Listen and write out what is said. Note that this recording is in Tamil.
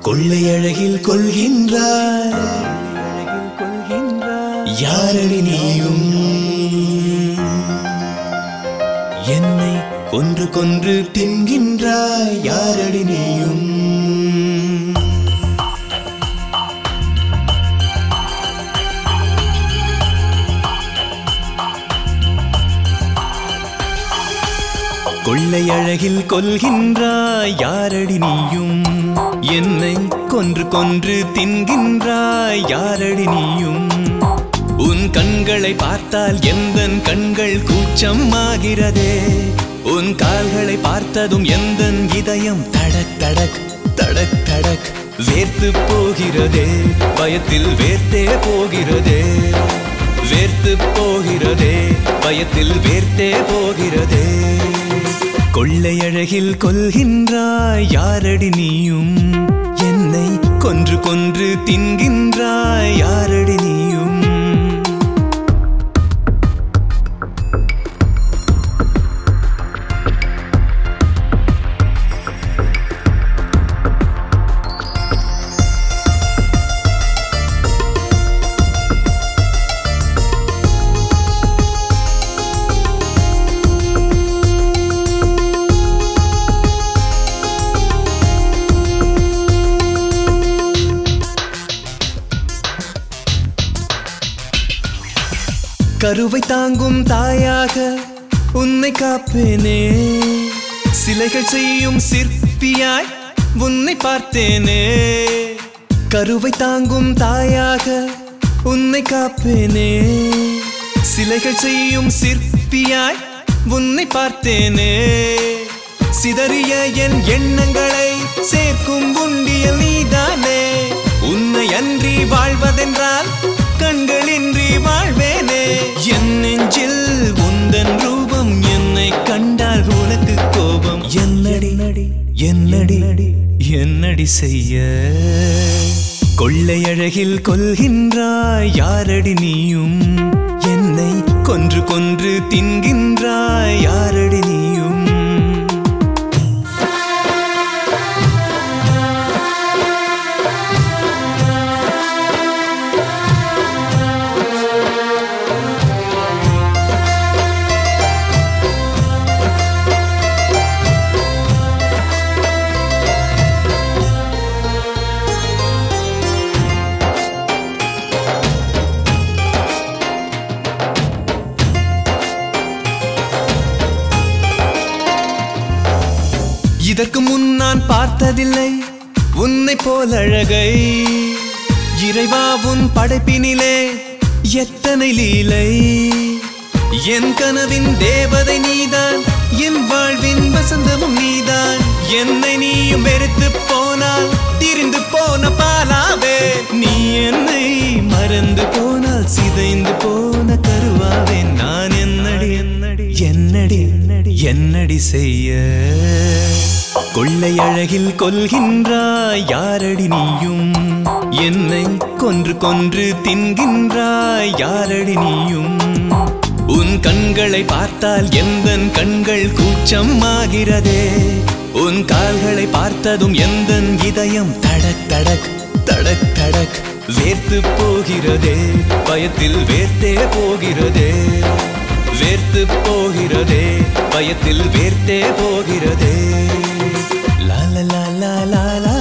கொள்ளையழகில் கொள்கின்றாய் யாரடி நீயும் என்னை கொன்று கொன்று தின்கின்றாய் யாரடி நீயும் கொள்ளையழகில் கொல்கின்றாய் யாரடி நீயும் என்னை கொன்று கொன்று தின்கின்றாய் யாரடி நீயும் உன் கண்களை பார்த்தால் எந்தன் கண்கள் கூச்சம் ஆகிறதே உன் கால்களை பார்த்ததும் எந்தன் இதயம் தடக் தடக் தடக் தடக் வேர்த்து போகிறதே பயத்தில் வேர்த்தே போகிறதே வேர்த்து போகிறதே பயத்தில் வேர்த்தே போகிறதே கொள்ளையழகில் கொல்கின்றாய் யாரடி நீயும் என்னை கொன்று கொன்று தின்கின்றாய் யாரடி நீயும் கருவை தாங்கும் தாயாக உன்னை காப்பேனே சிலைகள் செய்யும் சிற்பியாய் உன்னை பார்த்தேனே கருவை தாங்கும் தாயாக உன்னை காப்பேனே சிலைகள் செய்யும் சிற்பியாய் உன்னை பார்த்தேனே சிதறிய என் எண்ணங்களை சேர்க்கும் உண்டியல் நீதானே உன்னை அன்றி வாழ்வதென்றால் கண்களின்றி வாழ்வேனே என் நெஞ்சில் உந்தன் ரூபம் என்னை கண்டால் உனக்கு கோபம் என்னடி என்னடி என்னடி செய்ய கொள்ளையழகில் கொல்கின்றாய் யாரடி நீயும் என்னை கொன்று கொன்று தின்கின்றாய் யாரடி நீயும் இதற்கு முன் நான் பார்த்ததில்லை உன்னை போல் அழகை இறைவா உன் படைப்பினிலே எத்தனை லீலை என் கனவின் தேவதை நீதான் என் வாழ்வின் வசந்தமும் நீதான் என்னை நீயும் வெறுத்து போனால் திரிந்து போன பாலாவே நீ என்னை மறந்து போனால் சிதைந்து போன கருவாவே நான் என்னடி என்னடி என்னடி என்னடி செய்ய கொள்ளையழகில் கொல்கின்றாய் யாரடி நீயும் என்னை கொன்று கொன்று தின்கின்றாய் யாரடி நீயும் உன் கண்களை பார்த்தால் எந்தன் கண்கள் கூச்சம் ஆகிறதே உன் கால்களை பார்த்ததும் எந்தன் இதயம் தடக் தடக் தடக் தடக் வேர்த்து போகிறதே பயத்தில் வேர்த்தே போகிறதே வேர்த்து போகிறதே பயத்தில் வேர்த்தே போகிறதே லா லா லா லா லா லா